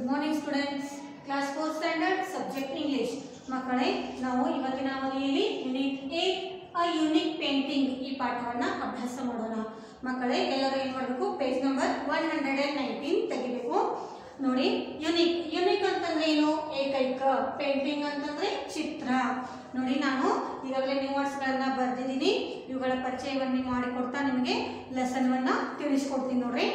Morning students class four standard subject English ಮಕ್ಕಳೇ ನಾವು ಇವತ್ತಿನ ಅವಧಿಯಲ್ಲಿ unit eight a unique painting ಈ ಪಾಠವನ್ನ ಅಭ್ಯಾಸ ಮಾಡೋಣ ಮಕ್ಕಳೇ ಎಲ್ಲರೂ ಏನು ಮಾಡಬೇಕು page number one hundred and nineteen ತೆಗಿಬೇಕು ನೋಡಿ ಯುನಿಕ್ ಯುನಿಕ್ ಅಂತಂದ್ರೆ ಏನು ಏಕೈಕ ಪೇಂಟಿಂಗ್ ಅಂತಂದ್ರೆ ಚಿತ್ರ ನೋಡಿ ನಾನು ಈಗಾಗಲೇ ಗಳನ್ನ ಬರೆದಿದ್ದೀನಿ ಇವುಗಳ ಪರಿಚಯವನ್ನು ಮಾಡಿಕೊಡ್ತಾ ನಿಮಗೆ ಲೆಸನ್ವನ್ನ ತಿಳಿಸ್ಕೊಡ್ತೀನಿ ನೋಡ್ರಿ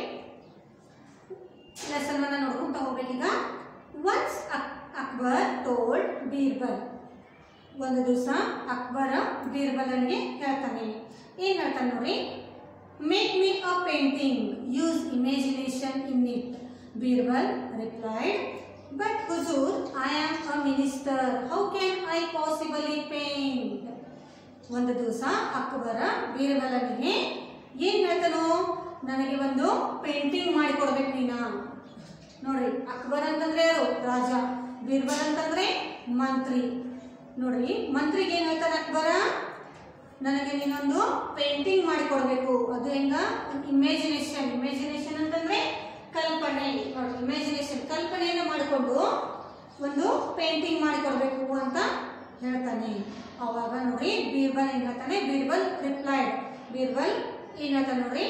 ಲೆಸನ್ ಅನ್ನ ನೋಡ್ಕೊಂತ ಹೋಗ್ಬೇಕೀಗ ಒನ್ಸ್ ಅಕ್ಬರ್ ಟೋಲ್ಡ್ ಬೀರ್ಬಲ್ ಒಂದು ದಿವಸ ಅಕ್ಬರ ಬೀರ್ಬಲನಿಗೆ ಹೇಳ್ತಾನೆ ಏನ್ ಹೇಳ್ತಾನೆ ನೋಡಿ make me a painting use imagination in it Birbal replied but ಹುಜೂರ್ I am a minister how can I possibly paint ಒಂದು ದಿವಸ ಅಕ್ಬರ ಬೀರ್ಬಲನಿಗೆ ಏನ್ ಹೇಳ್ತಾನೋ ನನಗೆ ಒಂದು ಪೇಂಟಿಂಗ್ ಮಾಡಿ ಕೊಡ್ಬೇಕು ನೀನ ನೋಡ್ರಿ ಅಕ್ಬರ್ ಅಂತಂದ್ರೆ ಯಾರು ರಾಜ ಬೀರ್ಬಲ್ ಅಂತಂದ್ರೆ ಮಂತ್ರಿ ನೋಡ್ರಿ ಮಂತ್ರಿಗೆ ಏನ್ ಹೇಳ್ತಾನೆ ಅಕ್ಬರ ನನಗೆ ನೀನೊಂದು ಪೇಂಟಿಂಗ್ ಮಾಡಿ ಕೊಡ್ಬೇಕು ಅದು ಹೆಂಗ ಇಮೇಜಿನೇಷನ್ ಇಮೇಜಿನೇಷನ್ ಅಂತಂದ್ರೆ ಕಲ್ಪನೆ ನೋಡಿ ಇಮೇಜಿನೇಷನ್ ಕಲ್ಪನೆಯನ್ನು ಮಾಡಿಕೊಂಡು ಒಂದು ಪೇಂಟಿಂಗ್ ಮಾಡಿ ಕೊಡ್ಬೇಕು ಅಂತ ಹೇಳ್ತಾನೆ ಅವಾಗ ನೋಡಿ ಬೀರ್ಬಲ್ ಏನ್ ಹೇಳ್ತಾನೆ ಬೀರ್ಬಲ್ ರಿಪ್ಲೈಡ್ ಬೀರ್ಬಲ್ ಏನ್ ಹೇಳ್ತಾನೆ ನೋಡ್ರಿ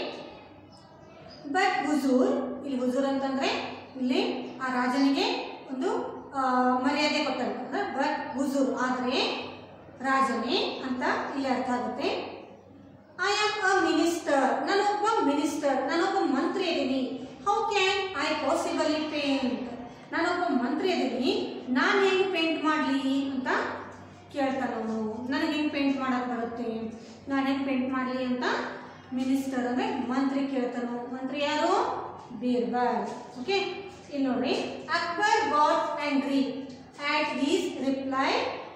ಬಟ್ ಹುಜೂರ್ ಇಲ್ಲಿ ಹುಜೂರ್ ಅಂತಂದ್ರೆ ಇಲ್ಲಿ ಆ ರಾಜನಿಗೆ ಒಂದು ಆ, ಮರ್ಯಾದೆ ಕೊಟ್ಟಂತ ಬಟ್ ಹುಜೂರ್ ಆದ್ರೆ ರಾಜನೇ ಅಂತ ಇಲ್ಲಿ ಅರ್ಥ ಆಗುತ್ತೆ ಐ ಆಮ್ ಅ ಮಿನಿಸ್ಟರ್ ನಾನೊಬ್ಬ ಮಿನಿಸ್ಟರ್ ನಾನೊಬ್ಬ ಮಂತ್ರಿ ಇದ್ದೀನಿ how can I possibly paint ನಾನೊಬ್ಬ ಮಂತ್ರಿ ಇದ್ದೀನಿ ನಾನು ಹೆಂಗೆ ಪೇಂಟ್ ಮಾಡಲಿ ಅಂತ ಕೇಳ್ತಾನೆ ಅವನು ನನಗೆ ಹೆಂಗೆ ಪೇಂಟ್ ಮಾಡಕ್ ಬರುತ್ತೆ ನಾನು ಹೆಂಗೆ ಪೇಂಟ್ ಮಾಡಲಿ ಅಂತ ಮಿನಿಸ್ಟರ್ ಅಂದ್ರೆ ಮಂತ್ರಿ ಕೇಳ್ತಾನು ಮಂತ್ರಿ ಯಾರು ಬೀರ್ಬಲ್ ಓಕೆ ಇಲ್ಲಿ ನೋಡ್ರಿ Akbar got angry at his reply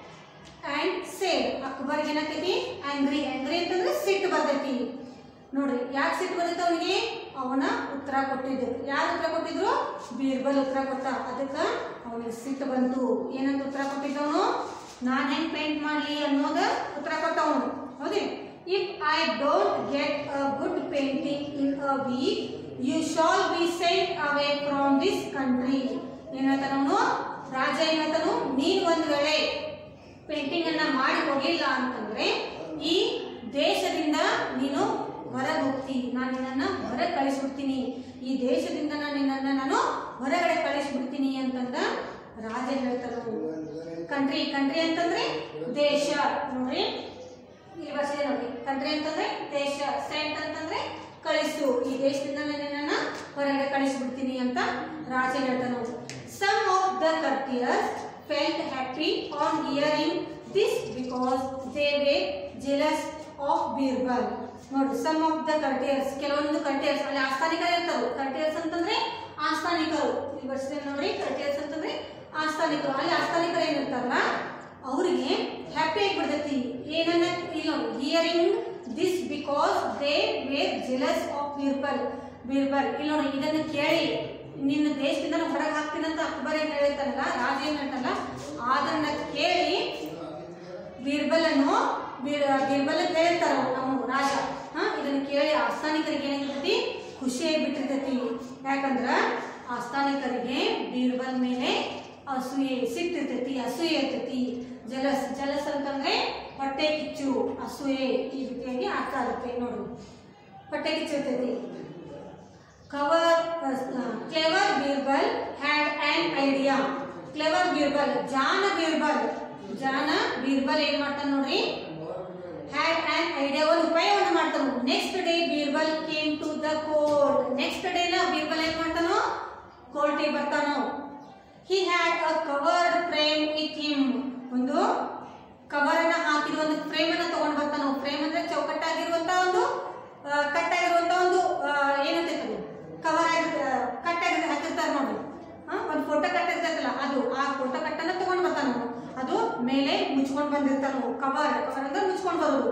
and said Akbar ಏನಾಕೈತಿ ಆಂಗ್ರಿ ಆಂಗ್ರಿ ಅಂತಂದ್ರೆ ಸಿಟ್ಟು ಬರ್ತೈತಿ ನೋಡ್ರಿ ಯಾಕೆ ಸಿಟ್ಟು ಬರ್ತೈತಿ ಅವನಿಗೆ ಅವನ ಉತ್ತರ ಕೊಟ್ಟಿದ್ರು ಯಾರು ಉತ್ತರ ಕೊಟ್ಟಿದ್ರು ಬೀರ್ಬಲ್ ಉತ್ತರ ಕೊಟ್ಟ ಅದಕ್ಕೆ ಅವನಿಗೆ ಸಿಟ್ಟು ಬಂತು ಏನಂತ ಉತ್ತರ ಕೊಟ್ಟಿದ್ದವನು ನಾನ್ ಹೆಂಗ್ ಪೇಂಟ್ ಮಾಡ್ಲಿ ಅನ್ನೋದ ಉತ್ತರ ಕೊಟ್ಟವನು ಹೌದಿ if I don't get a good painting in a week you shall be sent away from this country ಏನಂತಾನವನು ರಾಜ ಏನಂತಾನು ನೀನ್ ಒಂದ್ ವೇಳೆ ಪೇಂಟಿಂಗ್ ಅನ್ನ ಮಾಡಿ ಹೋಗಿಲ್ಲ ಅಂತಂದ್ರೆ ಈ ದೇಶದಿಂದ ನೀನು ಹೊರಗೆ ಹೋಗ್ತಿ ನಾನು ನಿನ್ನನ್ನ ಹೊರಗೆ ಕಳಿಸ್ಬಿಡ್ತೀನಿ ಈ ದೇಶದಿಂದ ನಾನು ನಿನ್ನನ್ನ ನಾನು ಹೊರಗಡೆ ಕಳಿಸ್ಬಿಡ್ತೀನಿ ಅಂತಂದ ರಾಜ ಹೇಳ್ತಾನು ಕಂಟ್ರಿ ಕಂಟ್ರಿ ಅಂತಂದ್ರೆ ದೇಶ ನೋಡ್ರಿ ಇಲ್ಲಿ ಬರ್ಸಿದೆ ನೋಡಿ ಕಂಟ್ರಿ ಅಂತಂದ್ರೆ ದೇಶ ಸೆಂಟ್ ಅಂತಂದ್ರೆ ಕಳಿಸು ಈ ದೇಶದಿಂದ ನಾನು ನಿನ್ನನ್ನ ಹೊರಗಡೆ ಕಳಿಸ್ಬಿಡ್ತೀನಿ ಅಂತ ರಾಜ ಹೇಳ್ತಾನು some of the courtiers felt happy on hearing this because they were jealous of Birbal ನೋಡಿ ಸಮ್ ಆಫ್ ದ ಕರ್ಟಿಯರ್ಸ್ ಕೆಲವೊಂದು ಕರ್ಟಿಯರ್ಸ್ ಅಲ್ಲಿ ಆಸ್ಥಾನಿಕರು ಇರ್ತಾರೆ ಕರ್ಟಿಯರ್ಸ್ ಅಂತಂದ್ರೆ ಆಸ್ಥಾನಿಕರು ಇಲ್ಲಿ ಬರ್ಸಿದೆ ನೋಡ್ರಿ ಕರ್ಟಿಯರ್ಸ್ ಅಂತಂದ್ರೆ ಆಸ್ಥಾನಿಕರು ಅಲ್ಲಿ ಆಸ್ಥಾನಿಕರು ಏನಿರ್ತಾರಲ್ಲ ಅವರಿಗೆ ಹ್ಯಾಪಿ ಆಗಿಬಿಡ್ತೈತಿ ಏನನ್ನ ಇಲ್ಲ hearing this because they were jealous of Birbal Birbal ಇಲ್ಲಿ ನೋಡಿ ಇದನ್ನು ಕೇಳಿ ನಿನ್ನ ದೇಶದಿಂದ ನಾನು ಹೊರಗೆ ಹಾಕ್ತೀನಂತ ಅಕ್ಬರ್ ಏನ್ ಹೇಳಿರ್ತಾನಲ್ಲ ರಾಜ ಏನ್ ಹೇಳ್ತಾನಲ್ಲ ಅದನ್ನ ಕೇಳಿ ಬೀರ್ಬಲನ್ನು ಬೀರ್ ಬೀರ್ಬಲ್ ಹೇಳ್ತಾರ ನಾವು ರಾಜ ಹಾ ಇದನ್ನ ಕೇಳಿ ಆಸ್ಥಾನಿಕರಿಗೆ ಏನಾಗಿರ್ತೈತಿ ಖುಷಿಯಾಗಿ ಬಿಟ್ಟಿರ್ತೈತಿ ಯಾಕಂದ್ರ ಆಸ್ಥಾನಿಕರಿಗೆ ಬೀರ್ಬಲ್ ಮೇಲೆ ಅಸೂಯೆ ಸಿಟ್ಟಿರ್ತೈತಿ ಅಸೂಯೆ ಇರ್ತೈತಿ ಜಲಸ್ ಜಲಸ್ ಅಂತಂದ್ರೆ ಹೊಟ್ಟೆ ಕಿಚ್ಚು ಅಸೂಯೆ ಈ ರೀತಿಯಾಗಿ ಅರ್ಥ ಆಗುತ್ತೆ ನೋಡು ಹೊಟ್ಟೆ ಕಿಚ್ಚು ಇರ್ತೈತಿ cover clever Birbal had an idea clever Birbal ಜಾನ ಬೀರ್ಬಲ್ ಜಾನ ಬೀರ್ಬಲ್ ಏನ್ ಮಾಡ್ತಾನೆ ನೋಡ್ರಿ ಹ್ಯಾಡ್ ಆನ್ ಐಡಿಯಾ ಒಂದು ಉಪಾಯವನ್ನು ಮಾಡ್ತಾನು next day Birbal came to the court next ಡೇನ ಬೀರ್ಬಲ್ ಏನ್ ಮಾಡ್ತಾನೋ ಕೋರ್ಟಿಗೆ ಬರ್ತಾನೋ he had a covered frame with him ಒಂದು ಕವರ್ ಅನ್ನ ಹಾಕಿದ ಒಂದು ಫ್ರೇಮ್ ಅನ್ನ ತಗೊಂಡ್ ಬರ್ತಾನೋ ಫ್ರೇಮ್ ಅಂದ್ರೆ ಚೌಕಟ್ಟಾಗಿರುವಂತ ಒಂದು ಆ, ಕಟ್ಟಾಗಿರುವಂತ ಒಂದು ಆ, ಏನಂತೈತೆ ಕವರ್ ಆಗಿ ಕಟ್ಟಾಗಿ ಹಾಕಿರ್ತಾರೆ ನೋಡಿ ಆ, ಒಂದು ಫೋಟೋ ಕಟ್ಟಿರ್ತೈತಲ್ಲ ಅದು ಆ ಫೋಟೋ ಕಟ್ಟನ್ನ ತಗೊಂಡ್ ಬರ್ತಾನ ಅವ್ನು. ಅದು ಮೇಲೆ ಮುಚ್ಕೊಂಡ್ ಬಂದಿರ್ತಾನ ಕವರ್ ಕವರ್ ಅಂದ್ರೆ ಮುಚ್ಕೊಂಡ್ ಬರೋದು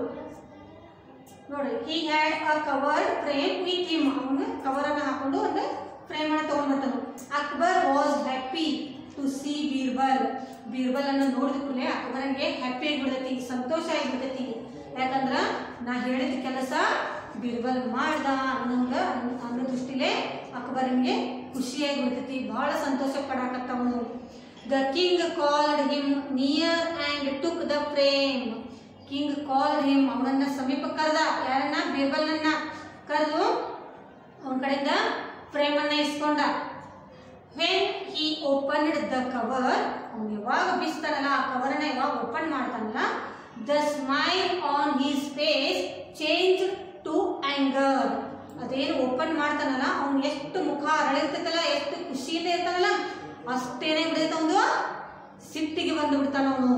ನೋಡಿ he had a cover frame with him ಅವನು ಕವರ್ ಅನ್ನ ಹಾಕೊಂಡು ಒಂದು ಫ್ರೇಮ್ ಅನ್ನ ತಗೊಂಡ್ ಬರ್ತಾನ Akbar was happy to see Birbal Birbal ಅನ್ನು ನೋಡಿದ ಕೂಡಲೇ ಅಕ್ಬರನ್ಗೆ ಹ್ಯಾಪಿ ಆಗಿಬಿಡ್ತೈತಿ ಸಂತೋಷ ಆಗಿಬಿಡ್ತೈತಿ ಯಾಕಂದ್ರ ನಾ ಹೇಳಿದ ಕೆಲಸ ಬೀರ್ಬಲ್ ಮಾಡ್ದ ಅನ್ನೋಂಗ ಅನ್ನೋ ದೃಷ್ಟಿ ಕೂಡ್ಲೆ ಅಕ್ಬರ್ಗೆ ಖುಷಿಯಾಗಿ ಬಿಡ್ತೈತಿ ಬಹಳ ಸಂತೋಷ ಪಡಾಕತ್ತವನು the king called him near and took the frame king called him ಅವನನ್ನ ಸಮೀಪ ಕರೆದ ಯಾರನ್ನ ಬೀರ್ಬಲ್ನನ್ನ ಕರೆದು ಅವನ ಕಡೆಯಿಂದ ಫ್ರೇಮನ್ನ ಇಸ್ಕೊಂಡ when he opened the cover ಅವ್ನು ಯಾವಾಗ ಬಿಸ್ತಾನಲ್ಲ ಆ ಕವರ್ನ ಯಾವಾಗ ಓಪನ್ ಮಾಡ್ತಾನಲ್ಲ the smile on his face change to anger ಅದೇನು ಓಪನ್ ಮಾಡ್ತಾನಲ್ಲ ಅವ್ನು ಎಷ್ಟು ಮುಖ ಅರಳಿರ್ತೈತಲ್ಲ ಎಷ್ಟು ಖುಷಿಯಿಂದ ಇರ್ತಾನಲ್ಲ ಅಷ್ಟೇನೆ ಬಿಡೈತೆ ಅವನು ಸಿಟ್ಟಿಗೆ ಬಂದು ಬಿಡ್ತಾನ ಅವನು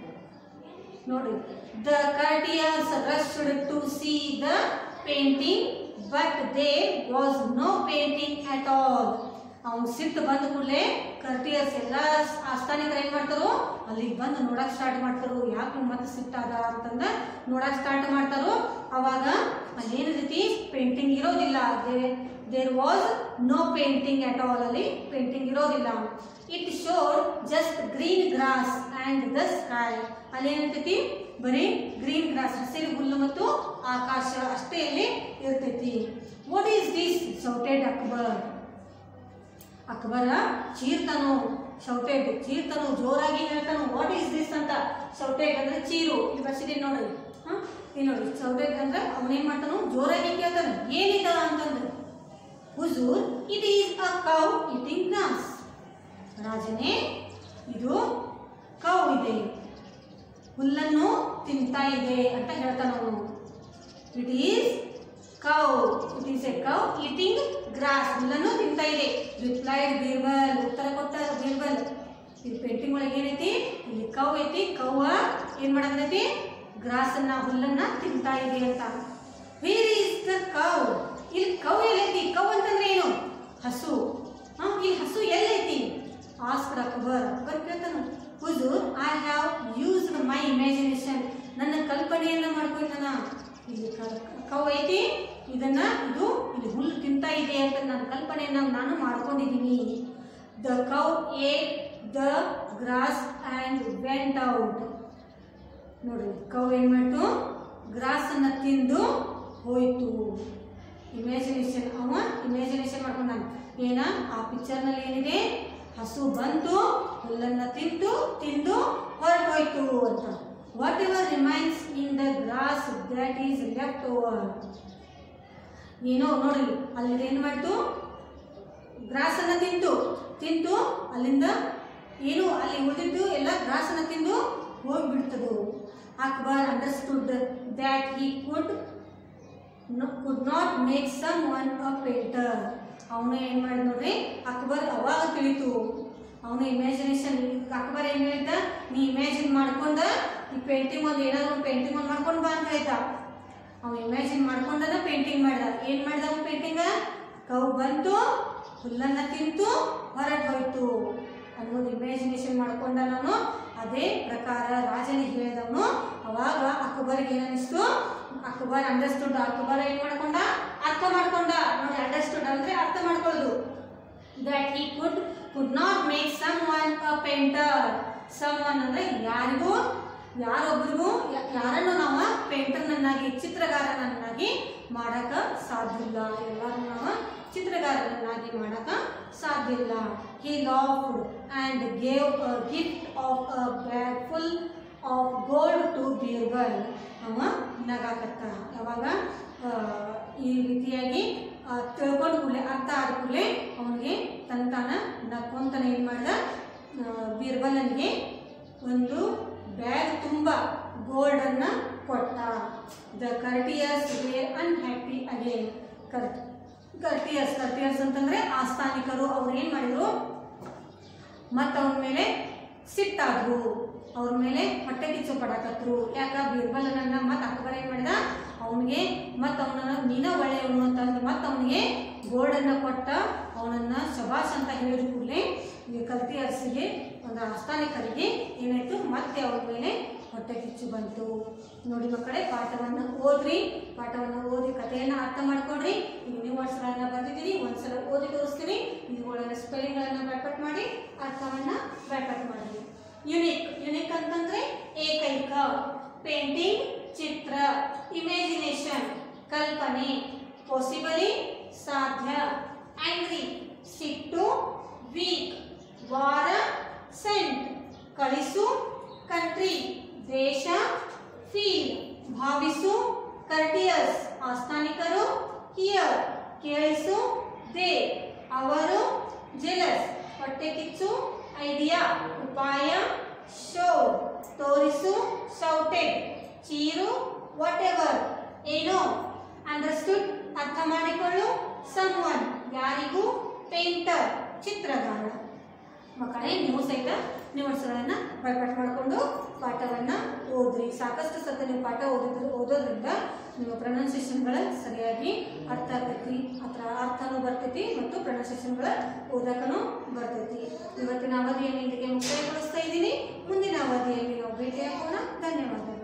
ನೋಡಿ the courtiers rushed to see the painting but they was no painting at all ಅವ್ನು ಸಿಟ್ಟು ಬಂದ ಕೂಡಲೇ ಕರ್ಟಿಯರ್ಸ್ ಎಲ್ಲ ಆಸ್ಥಾನಿಕರು ಏನ್ ಮಾಡ್ತಾರೋ ಅಲ್ಲಿಗೆ ಬಂದು ನೋಡಕ್ ಸ್ಟಾರ್ಟ್ ಮಾಡ್ತಾರೋ ಯಾಕೆ ಮತ್ತೆ ಸಿಟ್ಟಾದ ಅಂತಂದ ನೋಡಕ್ ಸ್ಟಾರ್ಟ್ ಮಾಡ್ತಾರೋ ಅವಾಗ ಅಲ್ಲೇನು ರೀತಿ ಪೇಂಟಿಂಗ್ ಇರೋದಿಲ್ಲ there was no painting at all ಅಲ್ಲಿ ಪೇಂಟಿಂಗ್ ಇರೋದಿಲ್ಲ it showed just green grass and the sky ಅಲ್ಲಿ ಏನಿರ್ತೈತಿ ಬರೀ ಗ್ರೀನ್ ಗ್ರಾಸ್ ಹಸಿರು ಹುಲ್ಲು ಮತ್ತು ಆಕಾಶ ಅಷ್ಟೇ ಇಲ್ಲಿ ಇರ್ತೈತಿ what is this shouted Akbar Akbar ಚೀರ್ತಾನು ಶೌಟೆಡ್ ಚೀರ್ತಾನು ಜೋರಾಗಿ ಹೇಳ್ತಾನು ವಾಟ್ ಈಸ್ ದಿಸ್ ಅಂತ ಶೌಟೆಡ್ ಅಂದ್ರೆ ಚೀರು ಇಲ್ಲಿ ಬರ್ಸಿದೆ ನೋಡಿ ಹಾ ಇಲ್ಲಿ ನೋಡಿ ಶೌಟೆಡ್ ಅಂದ್ರೆ ಅವನೇನ್ ಮಾಡ್ತಾನು ಜೋರಾಗಿ ಕೇಳ್ತಾನೆ ಏನಿದ ಅಂತಂದ್ರೆ ಹುಜೂರ್ it is a cow eating grass ರಾಜನೇ ಇದು ಕೌ ಇದೆ ಹುಲ್ಲನ್ನು ತಿಂತಾ ಇದೆ ಅಂತ ಹೇಳ್ತಾನ ಅವನು it is cow it is a cow eating grass ಹುಲ್ಲನ್ನು ತಿಂತಾ ಇದೆ ರಿಪ್ಲೈಡ್ ಬೀರ್ಬಲ್ ಉತ್ತರ ಕೊಟ್ಟ ಬೀರ್ಬಲ್ ಇದು ಪೇಂಟಿಂಗ್ ಒಳಗೆ ಏನೈತಿ ಇಲ್ಲಿ ಕೌ ಐತಿ ಕೌವ ಏನ್ ಮಾಡಕತ್ತೈತಿ ಗ್ರಾಸ್ ಅನ್ನ ಹುಲ್ಲನ್ನ ತಿಂತಾ ಇದೆ ಅಂತ ವೇರ್ ಈಸ್ ದ ಕೌ ಇಲ್ಲಿ ಕೌ ಎಲ್ಲೈತಿ ಕೌ ಅಂತಂದ್ರೆ ಏನು ಹಸು ಹಾ ಇಲ್ಲಿ ಹಸು ಎಲ್ಲೈತಿ ಆಸ್ಕರ್ ಅಕ್ಬರ್ ಅಕ್ಬರ್ ಕೇಳ್ತಾನ ಹುಜೂರ್ I have used my imagination ನನ್ನ ಕಲ್ಪನೆಯನ್ನ ಮಾಡ್ಕೊಂಡನ ಇಲ್ಲಿ ಕ- ಕೌ ಐತಿ ಇದನ್ನ ಇದು ಇಲ್ಲಿ ಹುಲ್ಲು ತಿಂತಾ ಇದೆ ಅಂತ ನನ್ನ ಕಲ್ಪನೆಯನ್ನ ನಾನು ಮಾಡ್ಕೊಂಡಿದ್ದೀನಿ the cow ate the grass and went out ನೋಡ್ರಿ ಕೌ ಏನ್ ಮಾಡ್ತು ಗ್ರಾಸ್ ಅನ್ನ ತಿಂದು ಹೋಯ್ತು ಇಮ್ಯಾಜಿನೇಷನ್ ಅವ ಇಮ್ಯಾಜಿನೇಷನ್ ಮಾಡ್ಕೊಂಡ ಏನ ಆ ಪಿಕ್ಚರ್ನಲ್ಲಿ ಏನಿದೆ ಹಸು ಬಂತು ಹುಲ್ಲನ್ನ ತಿಂದು ತಿಂದು ಹೊರಟೋಯ್ತು ಅಂತ whatever remains in the grass that is left over ಏನೋ ನೋಡ್ರಿ ಅಲ್ಲಿ ಏನು ಮಾಡ್ತು ಗ್ರಾಸ್ ಅನ್ನ ತಿಂತು ತಿಂತು ಅಲ್ಲಿಂದ ಏನು ಅಲ್ಲಿ ಉಳಿದಿದ್ದು ಎಲ್ಲ ಗ್ರಾಸ್ ಅನ್ನ ತಿಂದು ಹೋಗ್ಬಿಡ್ತದು Akbar understood that he could could not make someone a painter ಅವನು ಏನು ಮಾಡಿದ ನೋಡ್ರಿ ಅಕ್ಬರ್ ಅವಾಗ ತಿಳಿತು ಅವನು ಇಮ್ಯಾಜಿನೇಷನ್ ಅಕ್ಬರ್ ಏನು ಹೇಳಿದ್ದ ನೀ ಇಮ್ಯಾಜಿನ್ ಮಾಡ್ಕೊಂಡ ಈ ಪೇಂಟಿಂಗ್ ಒಂದು ಏನಾದ್ರು ಒಂದು ಪೇಂಟಿಂಗ್ ಒಂದು ಮಾಡ್ಕೊಂಡು ಬಾ ಅಂತ ಹೇಳ್ದ ಅವ ಇಮ್ಯಾಜಿನ್ ಮಾಡ್ಕೊಂಡನ ಪೇಂಟಿಂಗ್ ಮಾಡ್ದ ಏನು ಮಾಡ್ದ ಅವನು ಪೇಂಟಿಂಗ ಕೌ ಬಂತು ಹುಲ್ಲನ್ನ ತಿಂತು ಹೊರಗೆ ಹೋಯ್ತು ಅನ್ನೋದು ಇಮ್ಯಾಜಿನೇಷನ್ ಮಾಡ್ಕೊಂಡ ನಾನು ಅದೇ ಪ್ರಕಾರ ರಾಜನಿಗೆ ಹೇಳಿದವನು ಅವಾಗ ಅಕ್ಬರ್ಗೆ ಏನನ್ನಿಸ್ತು ಅಕ್ಬರ್ ಅಂಡರ್ಸ್ಟುಡ್ ಅಕ್ಬರ್ ಏನ್ ಮಾಡ್ಕೊಂಡ ಅರ್ಥ ಮಾಡ್ಕೊಂಡ ನೋಡಿ ಅಂಡರ್ಸ್ಟುಡ್ ಅಂದ್ರೆ ಅರ್ಥ ಮಾಡ್ಕೊಳ್ಳೋದು that he could could not make someone a painter someone ಅಂದ್ರೆ ಯಾರಿಗೂ ಯಾರೊಬ್ಬರಿಗೂ ಯ- ಯಾರನ್ನು ನಾವು ಪೇಂಟರ್ನನ್ನಾಗಿ ಚಿತ್ರಗಾರನನ್ನಾಗಿ ಮಾಡಕ ಸಾಧ್ಯ ಇಲ್ಲ ಎಲ್ಲರೂ ನಾವು ಚಿತ್ರಗಾರನನ್ನಾಗಿ ಮಾಡಕ ಸಾಧ್ಯ ಇಲ್ಲ he laughed and gave a gift of a bag full of gold to Birbal ಅವ ನಗಾಕತ್ತ ಯಾವಾಗ ಆ, ಈ ರೀತಿಯಾಗಿ ಆ, ತಿಳ್ಕೊಂಡ ಕೂಡಲೇ ಅರ್ಥ ಆದ ಕೂಡಲೇ ಅವನಿಗೆ ತನ್ನ ತಾನ ನಕ್ಕೊಂತಾನೆ ಏನು ಮಾಡ್ದ ಆ, ಬೀರ್ಬಲನಿಗೆ ಒಂದು ಬ್ಯಾಗ್ ತುಂಬ ಗೋಲ್ಡನ್ನ ಕೊಟ್ಟ the courtiers were unhappy again ಕರ್ ಕರ್ಟಿಯರ್ಸ್ ಕರ್ಟಿಯರ್ಸ್ ಅಂತಂದ್ರೆ ಆಸ್ಥಾನಿಕರು ಅವ್ರು ಏನು ಮಾಡಿದ್ರು ಮತ್ತು ಅವನ ಮೇಲೆ ಸಿಟ್ಟಾದ್ರು ಅವ್ರ ಮೇಲೆ ಹೊಟ್ಟೆ ಕಿಚ್ಚು ಪಡಕತ್ರು ಯಾಕ ಬೀರ್ಬಲನನ್ನ ಮತ್ತೆ ಅಕ್ಬರ್ ಏನು ಮಾಡಿದ ಅವನಿಗೆ ಮತ್ತು ಅವನನ್ನ ನೀನ ಒಳ್ಳೆಯವನು ಅಂತಂದು ಮತ್ತೆ ಅವನಿಗೆ ಗೋಲ್ಡನ್ನ ಕೊಟ್ಟ ಅವನನ್ನ ಶಬಾಷ್ ಅಂತ ಹೇಳಿದ ಕೂಡಲೇ ಈ ಕಲ್ತಿ ಅರಸಿಗೆ ಒಂದು ಆಸ್ಥಾನಿಕರಿಗೆ ಏನಾಯ್ತು ಮತ್ತೆ ಅವ್ರ ಮೇಲೆ ಹೊಟ್ಟೆ ಕಿಚ್ಚು ಬಂತು ನೋಡಿ ಮಕ್ಕಳೇ ಪಾಠವನ್ನು ಓದ್ರಿ ಪಾಠವನ್ನು ಓದಿ ಕಥೆಯನ್ನು ಅರ್ಥ ಮಾಡ್ಕೊಡ್ರಿ ಈಗ ನೀವು ವರ್ಡ್ಸ್ಗಳನ್ನ ಬರ್ದಿದ್ದೀನಿ ಒಂದ್ಸಲ ಓದಿ ತೋರಿಸ್ತೀನಿ ಇವುಗಳ ಸ್ಪೆಲ್ಲಿಂಗ್ಗಳನ್ನು ಬ್ಯಾಕಟ್ ಮಾಡಿ ಅರ್ಥವನ್ನು ಬ್ಯಾಕಟ್ ಮಾಡಿ ಯುನಿಕ್ ಯುನಿಕ್ ಅಂತಂದ್ರೆ ಏಕೈಕ ಪೇಂಟಿಂಗ್ ಚಿತ್ರ ಇಮ್ಯಾಜಿನೇಷನ್ ಕಲ್ಪನೆ ಪಾಸಿಬಲಿ ಸಾಧ್ಯ ಕೇಳಿಸು ದೇ ಅವರು ಜೆಲಸ್ ಹೊಟ್ಟೆ ಕಿಚ್ಚು ಐಡಿಯಾ ಉಪಾಯ ಶೋ ತೋರಿಸು ಶೌಟೆಡ್ ಚೀರು ವಾಟ್ ಎವರ್ ಏನೋ ಅಂಡರ್ಸ್ಟುಡ್ ಅರ್ಥ ಮಾಡಿಕೊಳ್ಳು ಸಮ್ವನ್ ಯಾರಿಗೂ ಪೇಂಟರ್ ಚಿತ್ರಗಾರ ಮಕ್ಕಳೇ ನೀವು ಸಹಿತ ನಿವರ್ಸಗಳನ್ನು ಬೈಪಾಟ್ ಮಾಡಿಕೊಂಡು ಪಾಠವನ್ನು ಓದ್ರಿ ಸಾಕಷ್ಟು ಸತ ನೀವು ಪಾಠ ಓದಿದ್ರು ಓದೋದ್ರಿಂದ ನೀವು ಪ್ರೊನೌನ್ಸಿಯೇಷನ್ಗಳ ಸರಿಯಾಗಿ ಅರ್ಥ ಆಗ್ತೈತಿ ಅತ್ರ ಅರ್ಥನೂ ಬರ್ತೈತಿ ಮತ್ತು ಪ್ರೊನೌನ್ಸಿಯೇಷನ್ಗಳ ಓದಕನೂ ಬರ್ತೈತಿ ಇವತ್ತಿನ ಅವಧಿಯನ್ನು ಇಲ್ಲಿಗೆ ಮುಕ್ತಾಯಗೊಳಿಸ್ತಾ ಇದ್ದೀನಿ ಮುಂದಿನ ಅವಧಿಯಲ್ಲಿ ನಾವು ಭೇಟಿಯಾಗೋಣ ಧನ್ಯವಾದಗಳು